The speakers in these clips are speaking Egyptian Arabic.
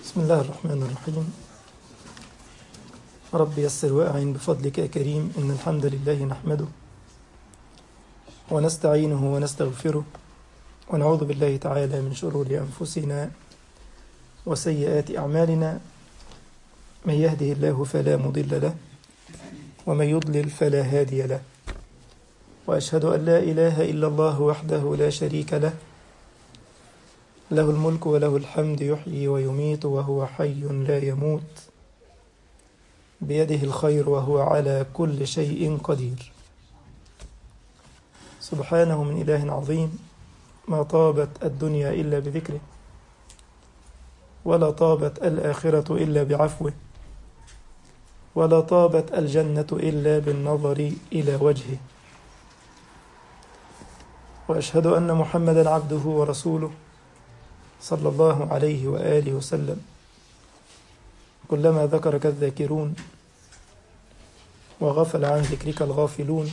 بسم الله الرحمن الرحيم رب يسر وأعن بفضلك يا كريم إن الحمد لله نحمده ونستعينه ونستغفره ونعوذ بالله تعالى من شرور أنفسنا وسيئات أعمالنا من يهده الله فلا مضل له ومن يضلل فلا هادي له وأشهد أن لا إله إلا الله وحده لا شريك له له الملك وله الحمد يحيي ويميت وهو حي لا يموت بيده الخير وهو على كل شيء قدير سبحانه من إله عظيم ما طابت الدنيا إلا بذكره ولا طابت الآخرة إلا بعفوه ولا طابت الجنة إلا بالنظر إلى وجهه وأشهد أن محمدا عبده ورسوله صلى الله عليه وآله وسلم كلما ذكرك الذاكرون وغفل عن ذكرك الغافلون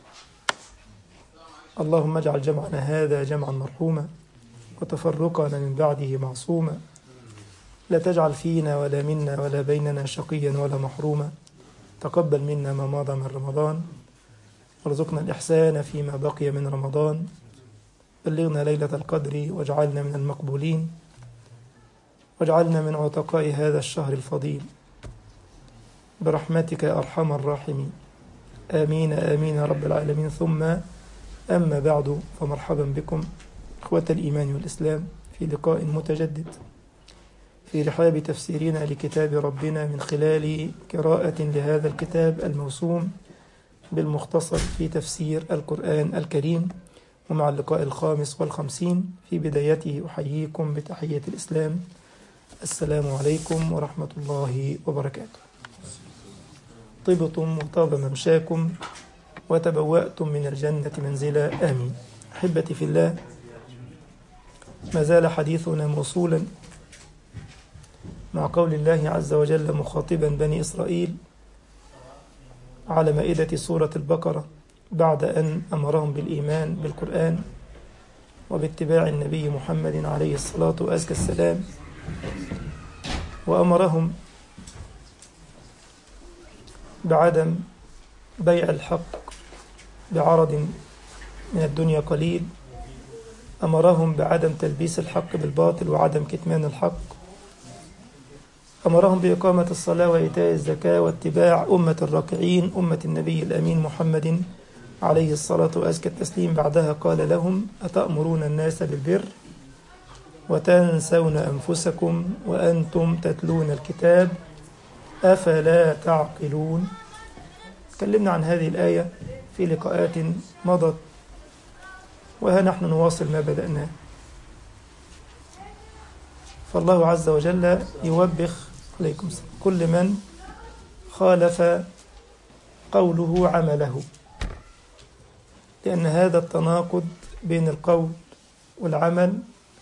اللهم اجعل جمعنا هذا جمعا مرحوما وتفرقنا من بعده معصوما لا تجعل فينا ولا منا ولا بيننا شقيا ولا محروما تقبل منا ما مضى من رمضان وارزقنا الإحسان فيما بقي من رمضان بلغنا ليلة القدر واجعلنا من المقبولين واجعلنا من عتقاء هذا الشهر الفضيل برحمتك يا أرحم الراحمين آمين آمين يا رب العالمين ثم أما بعد فمرحبا بكم إخوة الإيمان والإسلام في لقاء متجدد في رحاب تفسيرنا لكتاب ربنا من خلال قراءة لهذا الكتاب الموسوم بالمختصر في تفسير القرآن الكريم ومع اللقاء الخامس والخمسين في بدايته أحييكم بتحية الإسلام السلام عليكم ورحمة الله وبركاته طبتم وطاب ممشاكم وتبوأتم من الجنة منزلا آمين أحبتي في الله ما زال حديثنا موصولا مع قول الله عز وجل مخاطبا بني إسرائيل على مائدة سورة البقرة بعد أن أمرهم بالإيمان بالقرآن وباتباع النبي محمد عليه الصلاة وأزكى السلام وأمرهم بعدم بيع الحق بعرض من الدنيا قليل أمرهم بعدم تلبيس الحق بالباطل وعدم كتمان الحق أمرهم بإقامة الصلاة وإيتاء الزكاة واتباع أمة الراكعين أمة النبي الأمين محمد عليه الصلاة وأزكى التسليم بعدها قال لهم أتأمرون الناس بالبر وتنسون أنفسكم وأنتم تتلون الكتاب أفلا تعقلون تكلمنا عن هذه الآية في لقاءات مضت وها نحن نواصل ما بدأناه فالله عز وجل يوبخ عليكم السلام كل من خالف قوله عمله لأن هذا التناقض بين القول والعمل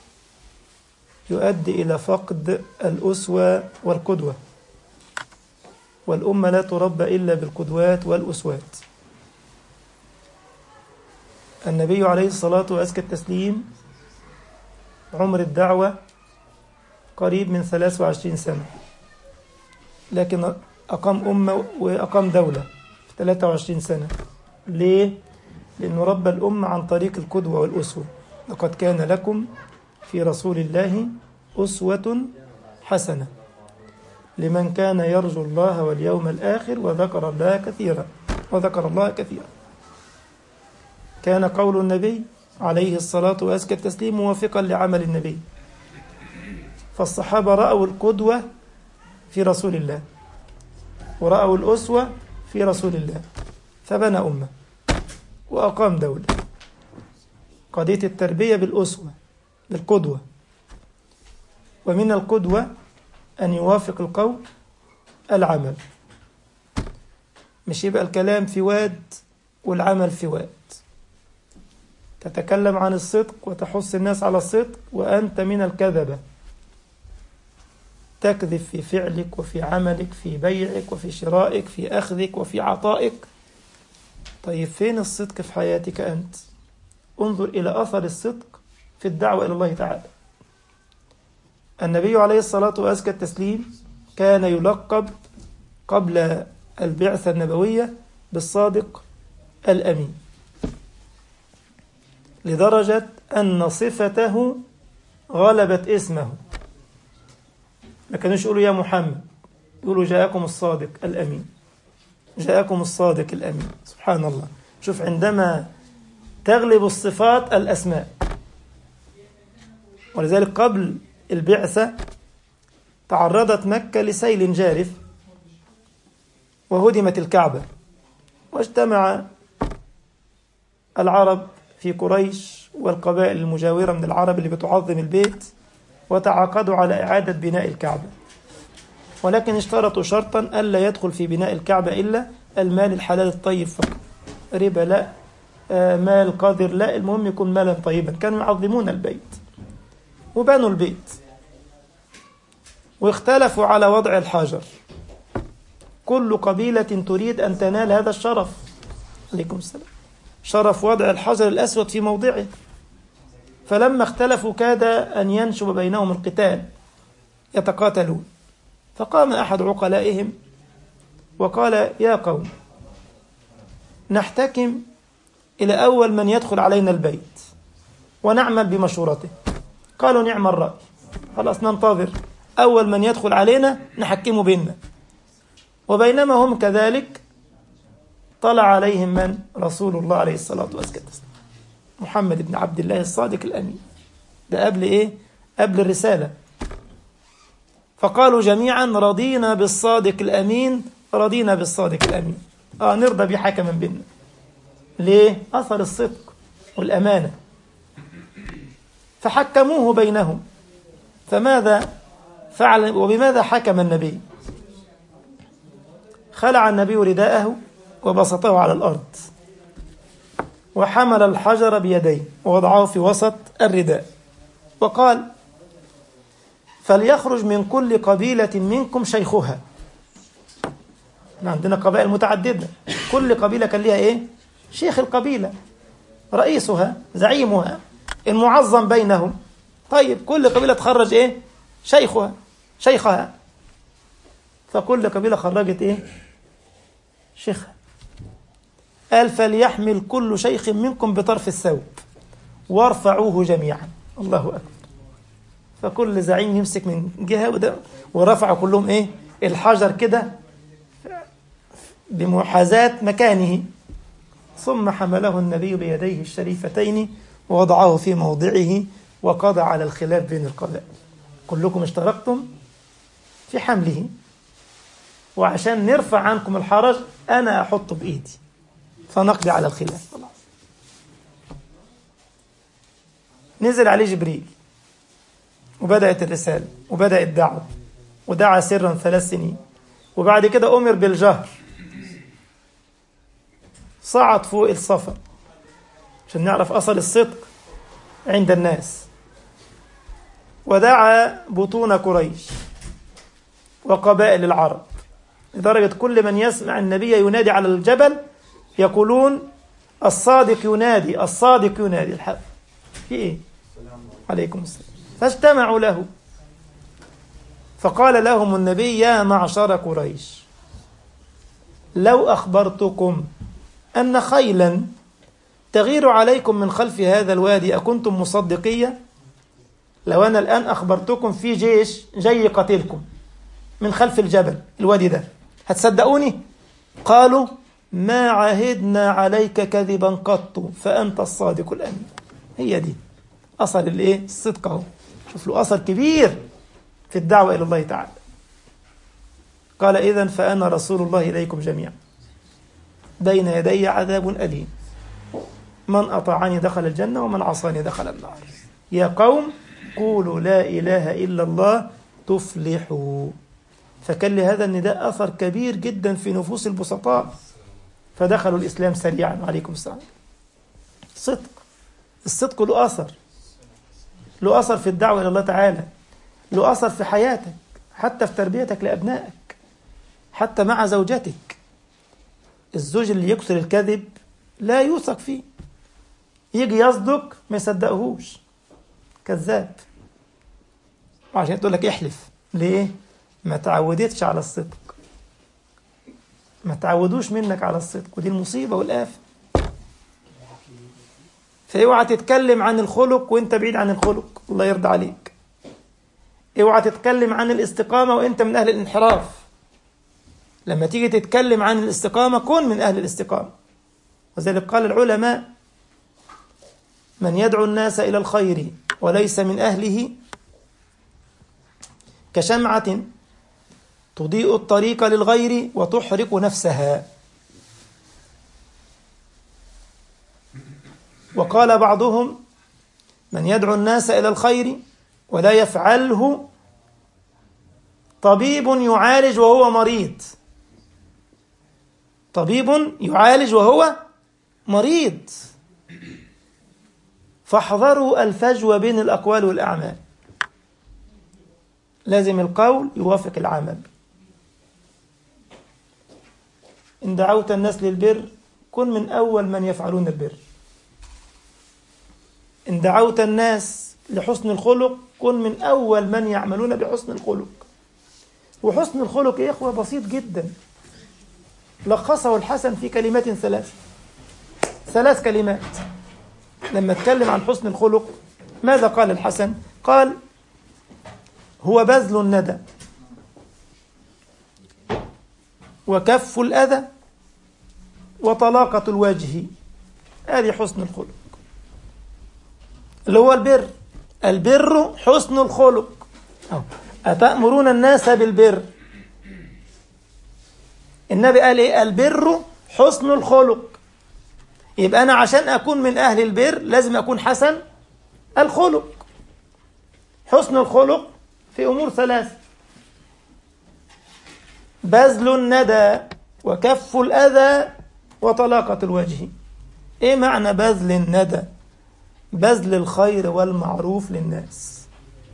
يؤدي إلى فقد الأسوة والقدوة والأمة لا تربى إلا بالقدوات والأسوات النبي عليه الصلاة وأزكى التسليم عمر الدعوة قريب من 23 سنة لكن أقام أمة وأقام دولة في 23 سنة ليه؟ لأنه ربى الأمة عن طريق القدوة والأسوة لقد كان لكم في رسول الله أسوة حسنة لمن كان يرجو الله واليوم الآخر وذكر الله كثيرا وذكر الله كثيرا كان قول النبي عليه الصلاة وأزكى التسليم موافقا لعمل النبي فالصحابة رأوا القدوة في رسول الله ورأوا الأسوة في رسول الله فبنى أمة وأقام دولة قضية التربية بالأسوة بالقدوة ومن القدوة أن يوافق القول العمل مش يبقى الكلام في واد والعمل في واد تتكلم عن الصدق وتحث الناس على الصدق وأنت من الكذبة تكذب في فعلك وفي عملك في بيعك وفي شرائك في أخذك وفي عطائك طيب فين الصدق في حياتك أنت انظر إلى أثر الصدق في الدعوة إلى الله تعالى النبي عليه الصلاة وأزكى التسليم كان يلقب قبل البعثة النبوية بالصادق الأمين لدرجة أن صفته غلبت اسمه ما كانوش يقولوا يا محمد يقولوا جاءكم الصادق الأمين جاءكم الصادق الأمين سبحان الله شوف عندما تغلب الصفات الأسماء ولذلك قبل البعثة تعرضت مكة لسيل جارف وهدمت الكعبة واجتمع العرب في قريش والقبائل المجاورة من العرب اللي بتعظم البيت وتعاقدوا على إعادة بناء الكعبة ولكن اشترطوا شرطا ألا يدخل في بناء الكعبة إلا المال الحلال الطيب فقط ربا لا آه مال قادر لا المهم يكون مالا طيبا كانوا يعظمون البيت وبنوا البيت واختلفوا على وضع الحجر كل قبيلة تريد أن تنال هذا الشرف عليكم السلام شرف وضع الحجر الأسود في موضعه فلما اختلفوا كاد أن ينشب بينهم القتال يتقاتلون فقام أحد عقلائهم وقال يا قوم نحتكم إلى أول من يدخل علينا البيت ونعمل بمشورته قالوا نعم الرأي خلاص ننتظر أول من يدخل علينا نحكمه بيننا وبينما هم كذلك طلع عليهم من رسول الله عليه الصلاة والسلام محمد بن عبد الله الصادق الأمين ده قبل إيه قبل الرسالة فقالوا جميعا رضينا بالصادق الأمين رضينا بالصادق الأمين آه نرضى بحكما بيننا ليه أثر الصدق والأمانة فحكموه بينهم فماذا فعل وبماذا حكم النبي خلع النبي رداءه وبسطه على الأرض وحمل الحجر بيديه ووضعه في وسط الرداء وقال فليخرج من كل قبيلة منكم شيخها احنا عندنا قبائل متعددة كل قبيلة كان لها ايه شيخ القبيلة رئيسها زعيمها المعظم بينهم طيب كل قبيلة تخرج ايه شيخها شيخها فكل قبيلة خرجت ايه شيخها قال فليحمل كل شيخ منكم بطرف الثوب وارفعوه جميعا الله أكبر فكل زعيم يمسك من جهة وده ورفعوا كلهم ايه الحجر كده بمحاذاة مكانه ثم حمله النبي بيديه الشريفتين ووضعه في موضعه وقضى على الخلاف بين القبائل كلكم اشتركتم في حمله وعشان نرفع عنكم الحرج أنا أحطه بإيدي فنقضي على الخلاف نزل عليه جبريل وبدأت الرسالة وبدأ الدعوة ودعا سرا ثلاث سنين وبعد كده أمر بالجهر صعد فوق الصفا عشان نعرف أصل الصدق عند الناس ودعا بطون قريش وقبائل العرب لدرجة كل من يسمع النبي ينادي على الجبل يقولون الصادق ينادي الصادق ينادي الحق في ايه عليكم السلام فاجتمعوا له فقال لهم النبي يا معشر قريش لو أخبرتكم أن خيلا تغير عليكم من خلف هذا الوادي أكنتم مصدقية لو أنا الآن أخبرتكم في جيش جاي يقاتلكم من خلف الجبل الوادي ده هتصدقوني قالوا ما عهدنا عليك كذبا قط فأنت الصادق الأمين هي دي أثر الإيه الصدق اهو شوف له أثر كبير في الدعوة إلى الله تعالى قال إذا فأنا رسول الله إليكم جميعا بين يدي عذاب أليم من أطاعني دخل الجنة ومن عصاني دخل النار يا قوم قولوا لا إله إلا الله تفلحوا فكان لهذا النداء أثر كبير جدا في نفوس البسطاء فدخلوا الإسلام سريعا وعليكم السلام صدق الصدق له أثر له أثر في الدعوة إلى الله تعالى له أثر في حياتك حتى في تربيتك لأبنائك حتى مع زوجتك الزوج اللي يكثر الكذب لا يوثق فيه يجي يصدق ما يصدقهوش كذاب وعشان تقول لك احلف ليه ما تعودتش على الصدق ما تعودوش منك على الصدق ودي المصيبة والآفة فاوعى تتكلم عن الخلق وانت بعيد عن الخلق الله يرضى عليك اوعى تتكلم عن الاستقامة وانت من أهل الانحراف لما تيجي تتكلم عن الاستقامة كن من أهل الاستقامة وذلك قال العلماء من يدعو الناس إلى الخير وليس من أهله كشمعة تضيء الطريق للغير وتحرق نفسها وقال بعضهم من يدعو الناس إلى الخير ولا يفعله طبيب يعالج وهو مريض طبيب يعالج وهو مريض فاحذروا الفجوة بين الأقوال والأعمال لازم القول يوافق العمل إن دعوت الناس للبر كن من أول من يفعلون البر إن دعوت الناس لحسن الخلق كن من أول من يعملون بحسن الخلق وحسن الخلق يا إخوة بسيط جدا لخصه الحسن في كلمات ثلاث ثلاث كلمات لما اتكلم عن حسن الخلق ماذا قال الحسن قال هو بذل الندى وكف الأذى وطلاقة الوجه هذه حسن الخلق اللي هو البر البر حسن الخلق أتأمرون الناس بالبر النبي قال إيه البر حسن الخلق يبقى أنا عشان أكون من أهل البر لازم أكون حسن الخلق حسن الخلق في أمور ثلاث بذل الندى وكف الأذى وطلاقة الوجه إيه معنى بذل الندى بذل الخير والمعروف للناس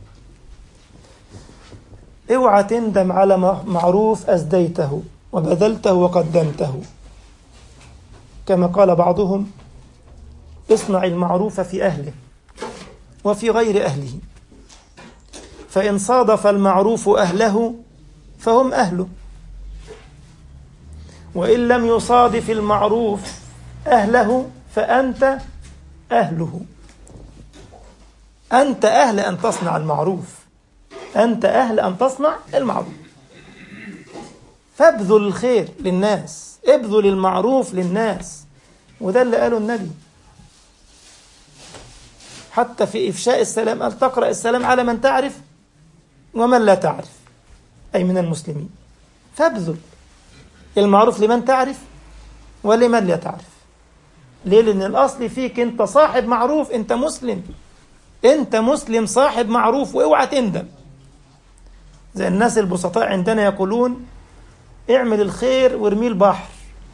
اوعى تندم على معروف أسديته وبذلته وقدمته كما قال بعضهم اصنع المعروف في أهله وفي غير أهله فإن صادف المعروف أهله فهم أهله وإن لم يصادف المعروف أهله فأنت أهله أنت أهل أن تصنع المعروف أنت أهل أن تصنع المعروف فابذل الخير للناس ابذل المعروف للناس وده اللي قاله النبي حتى في إفشاء السلام قال تقرأ السلام على من تعرف ومن لا تعرف أي من المسلمين فابذل المعروف لمن تعرف ولمن لا تعرف ليه لأن الأصل فيك أنت صاحب معروف أنت مسلم أنت مسلم صاحب معروف واوعى تندم زي الناس البسطاء عندنا يقولون اعمل الخير وارميه البحر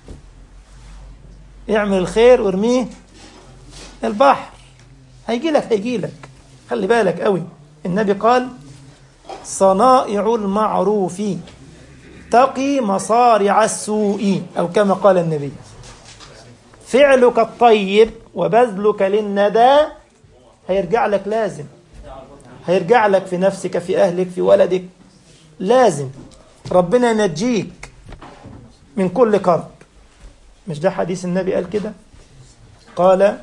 اعمل الخير وارميه البحر هيجي لك هيجي لك خلي بالك قوي النبي قال صنائع المعروف تقي مصارع السوء أو كما قال النبي فعلك الطيب وبذلك للندى هيرجع لك لازم هيرجع لك في نفسك في أهلك في ولدك لازم ربنا ينجيك من كل كرب مش ده حديث النبي قال كده قال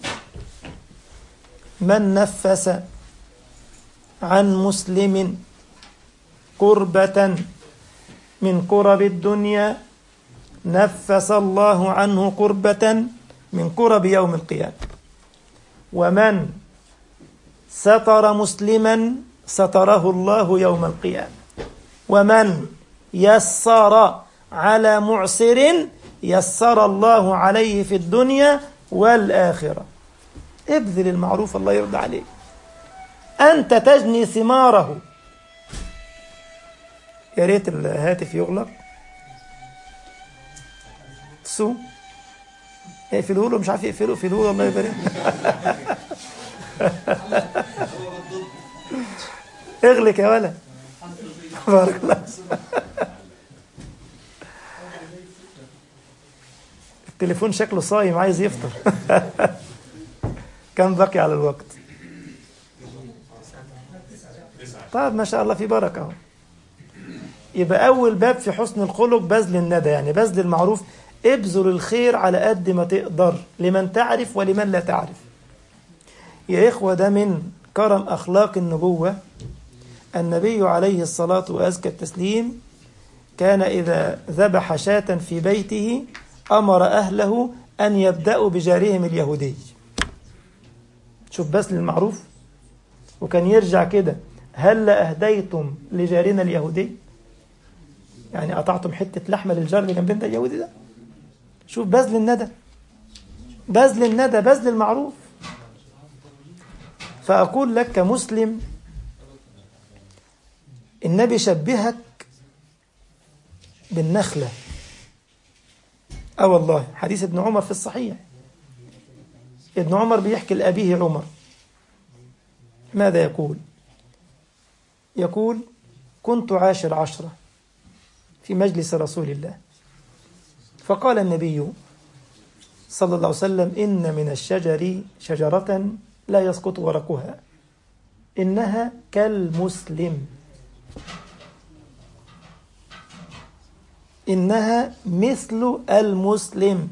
من نفس عن مسلم كربة من كرب الدنيا نفس الله عنه كربة من كرب يوم القيامة ومن ستر مسلما ستره الله يوم القيامة ومن يسر على معسر يسر الله عليه في الدنيا والآخرة ابذل المعروف الله يرضى عليك أنت تجني ثماره يا ريت الهاتف يغلق سو اقفلوا له مش عارف يقفلوا اقفلوا له الله يبارك اغلق يا ولد بارك الله التليفون شكله صايم عايز يفطر كم بقي على الوقت طيب ما شاء الله في بركة اهو يبقى أول باب في حسن الخلق بذل الندى يعني بذل المعروف ابذل الخير على قد ما تقدر لمن تعرف ولمن لا تعرف يا إخوة ده من كرم أخلاق النبوة النبي عليه الصلاة وأزكى التسليم كان إذا ذبح شاة في بيته أمر أهله أن يبدأوا بجارهم اليهودي شوف بس للمعروف وكان يرجع كده هل أهديتم لجارنا اليهودي يعني قطعتم حتة لحمة للجار اللي جنبنا اليهودي ده شوف بذل الندى بذل الندى بذل المعروف فأقول لك كمسلم النبي شبهك بالنخلة اه والله حديث ابن عمر في الصحيح ابن عمر بيحكي لأبيه عمر ماذا يقول يقول كنت عاشر عشرة في مجلس رسول الله فقال النبي صلى الله عليه وسلم إن من الشجر شجرة لا يسقط ورقها إنها كالمسلم إنها مثل المسلم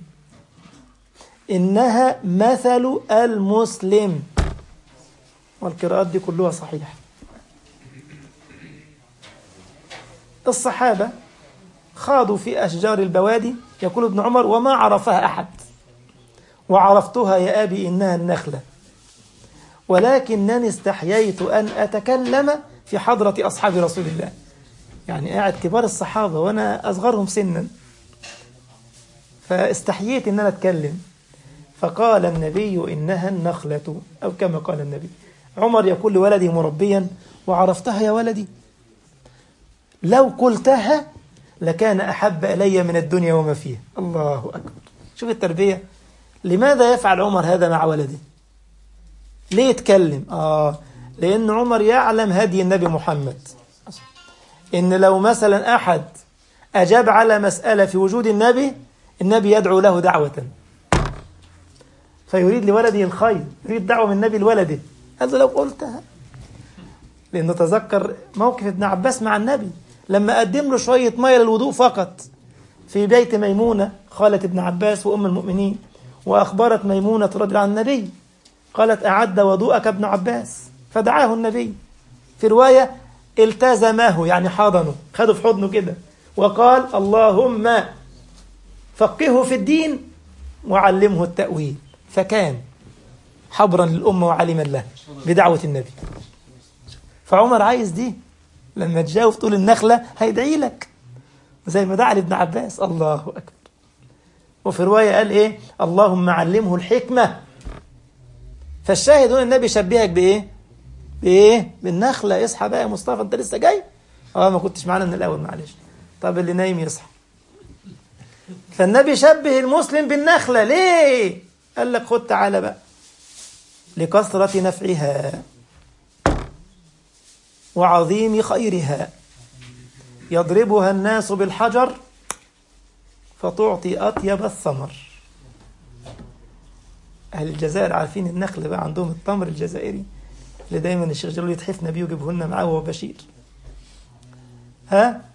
إنها مثل المسلم والقراءات دي كلها صحيحة الصحابة خاضوا في أشجار البوادي يقول ابن عمر وما عرفها أحد وعرفتها يا أبي إنها النخلة ولكنني استحييت أن أتكلم في حضرة أصحاب رسول الله يعني قاعد كبار الصحابة وأنا أصغرهم سنا فاستحييت أن أنا أتكلم فقال النبي إنها النخلة أو كما قال النبي عمر يقول لولدي مربيا وعرفتها يا ولدي لو قلتها لكان أحب إلي من الدنيا وما فيها الله أكبر شوف التربية لماذا يفعل عمر هذا مع ولده ليه يتكلم آه لأن عمر يعلم هدي النبي محمد إن لو مثلا أحد أجاب على مسألة في وجود النبي النبي يدعو له دعوة فيريد لولده الخير يريد دعوة من النبي لولده قال له لو قلتها لأنه تذكر موقف ابن عباس مع النبي لما قدم له شوية مية للوضوء فقط في بيت ميمونة خالة ابن عباس وأم المؤمنين وأخبرت ميمونة رضي الله عن النبي قالت أعد وضوءك ابن عباس فدعاه النبي في رواية التزمه يعني حضنه خده في حضنه كده وقال اللهم فقهه في الدين وعلمه التأويل فكان حبرا للأمة وعلما له بدعوة النبي فعمر عايز دي لما تجاوب طول النخلة هيدعي لك زي ما دعا لابن عباس الله أكبر وفي رواية قال إيه اللهم علمه الحكمة فالشاهد هنا النبي شبهك بإيه بإيه بالنخلة اصحى بقى يا مصطفى أنت لسه جاي اه ما كنتش معانا من الأول معلش طب اللي نايم يصحى فالنبي شبه المسلم بالنخلة ليه قال لك خد تعالى بقى لكثرة نفعها وعظيم خيرها يضربها الناس بالحجر فتعطي أطيب الثمر أهل الجزائر عارفين النخل بقى عندهم التمر الجزائري اللي دايما الشيخ جلال يتحفنا بيه ويجيبه لنا معاه وهو بشير ها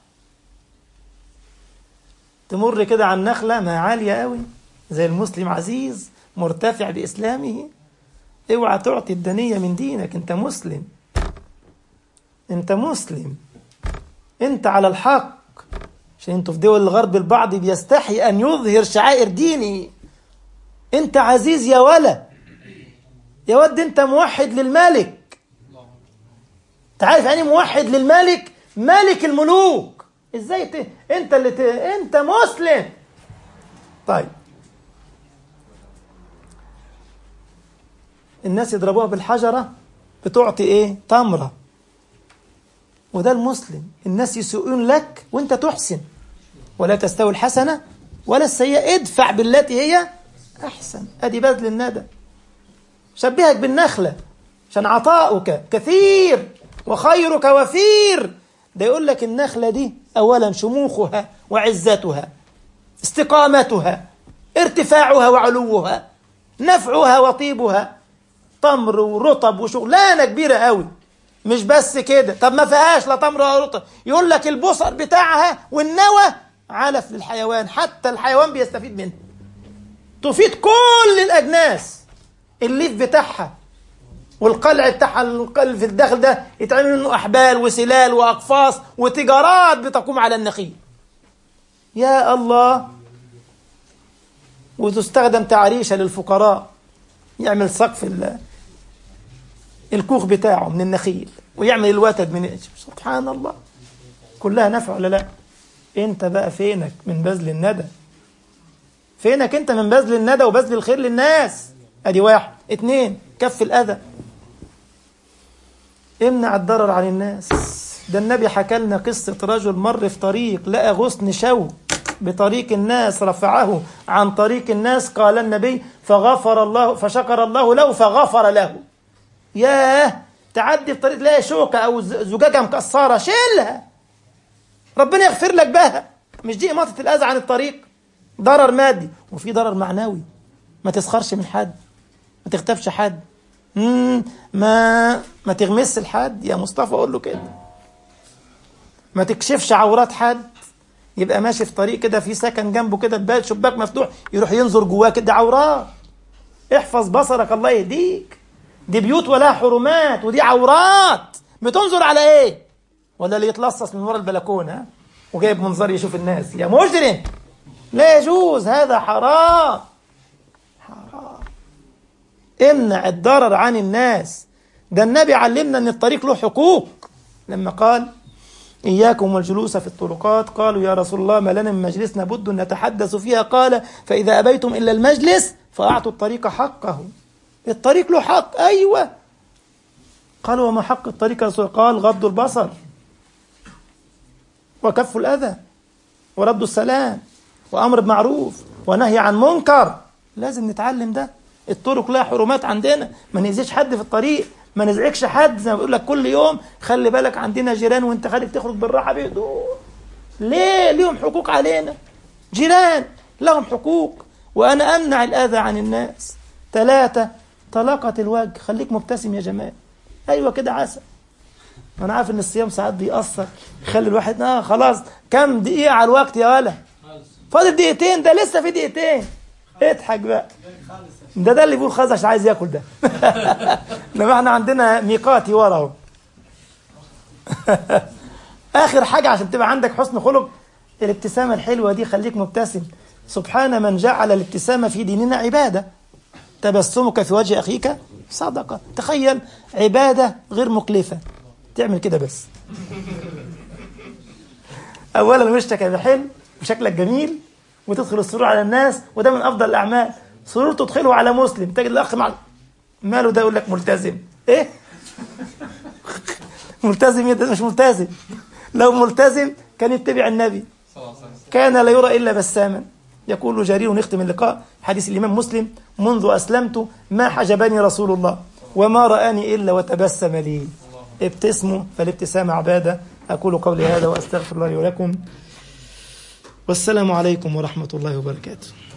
تمر كده على النخلة ما عالية قوي زي المسلم عزيز مرتفع بإسلامه اوعى تعطي الدنية من دينك انت مسلم انت مسلم انت على الحق عشان انتوا في دول الغرب البعض بيستحي ان يظهر شعائر دينه انت عزيز يا ولا يا ود انت موحد للملك تعرف يعني موحد للملك ملك الملوك ازاي ت... انت اللي ت... انت مسلم طيب الناس يضربوها بالحجرة بتعطي ايه تمرة وده المسلم الناس يسوءون لك وانت تحسن ولا تستوي الحسنة ولا السيئة ادفع بالتي هي أحسن أدي بذل الندى شبهك بالنخلة عشان عطاؤك كثير وخيرك وفير ده يقول لك النخلة دي أولا شموخها وعزتها استقامتها ارتفاعها وعلوها نفعها وطيبها تمر ورطب وشغلانة كبيرة قوي مش بس كده طب ما فيهاش لا تمر ولا رطب يقول لك البصر بتاعها والنوى علف للحيوان حتى الحيوان بيستفيد منها تفيد كل الاجناس الليف بتاعها والقلع بتاعها القلع في الداخل ده يتعمل منه احبال وسلال واقفاص وتجارات بتقوم على النخيل يا الله وتستخدم تعريشة للفقراء يعمل سقف ال- الكوخ بتاعه من النخيل ويعمل الوتد من سبحان الله كلها نفع ولا لا انت بقى فينك من بذل الندى فينك انت من بذل الندى وبذل الخير للناس ادي واحد اتنين كف الاذى امنع الضرر عن الناس ده النبي حكى لنا قصة رجل مر في طريق لقى غصن شوك بطريق الناس رفعه عن طريق الناس قال النبي فغفر الله فشكر الله له فغفر له ياه تعدي في طريق تلاقي شوكة أو ز- زجاجة مكسرة شيلها ربنا يغفر لك بها مش دي إماطة الأذى عن الطريق ضرر مادي وفي ضرر معنوي ما تسخرش من حد ما تغتابش حد مم، ما ما تغمس لحد يا مصطفى اقول له كده ما تكشفش عورات حد يبقى ماشي في طريق كده في سكن جنبه كده الباب شباك مفتوح يروح ينظر جواه كده عورات احفظ بصرك الله يهديك دي بيوت ولها حرمات ودي عورات بتنظر على ايه ولا اللي يتلصص من ورا البلكونه ها؟ وجايب منظر يشوف الناس يا مجرم لا يجوز هذا حرام حرام امنع الضرر عن الناس ده النبي علمنا ان الطريق له حقوق لما قال إياكم والجلوس في الطرقات قالوا يا رسول الله ما لنا من مجلسنا بد نتحدث فيها قال فإذا أبيتم إلا المجلس فأعطوا الطريق حقه الطريق له حق أيوة قالوا وما حق الطريق يا رسول الله؟ قال غض البصر وكف الأذى ورد السلام وأمر بمعروف ونهي عن منكر لازم نتعلم ده الطرق لها حرمات عندنا ما نأذيش حد في الطريق ما نزعجش حد زي ما بقول لك كل يوم خلي بالك عندنا جيران وانت خارج تخرج بالراحه بهدوء ليه ليهم حقوق علينا جيران لهم حقوق وانا امنع الاذى عن الناس ثلاثه طلاقه الوجه خليك مبتسم يا جمال ايوه كده عسل انا عارف ان الصيام ساعات بيأثر يخلي الواحد اه خلاص كم دقيقه على الوقت يا ولا فاضل دقيقتين ده لسه في دقيقتين اضحك بقى ده ده اللي بيقول خلاص عشان عايز ياكل ده انما احنا عندنا ميقاتي ورا اهو اخر حاجه عشان تبقى عندك حسن خلق الابتسامه الحلوه دي خليك مبتسم سبحان من جعل الابتسامه في ديننا عباده تبسمك في وجه اخيك صدقه تخيل عباده غير مكلفه تعمل كده بس اولا وشك هيبقى حلو وشكلك جميل وتدخل السرور على الناس وده من افضل الاعمال سرور تدخله على مسلم تجد الاخ مع ماله ده يقول لك ملتزم ايه ملتزم إيه؟ ده مش ملتزم لو ملتزم كان يتبع النبي كان لا يرى الا بساما يقول جرير ونختم اللقاء حديث الامام مسلم منذ اسلمت ما حجبني رسول الله وما رآني الا وتبسم لي ابتسموا فالابتسامة عبادة أقول قولي هذا وأستغفر الله لي ولكم والسلام عليكم ورحمة الله وبركاته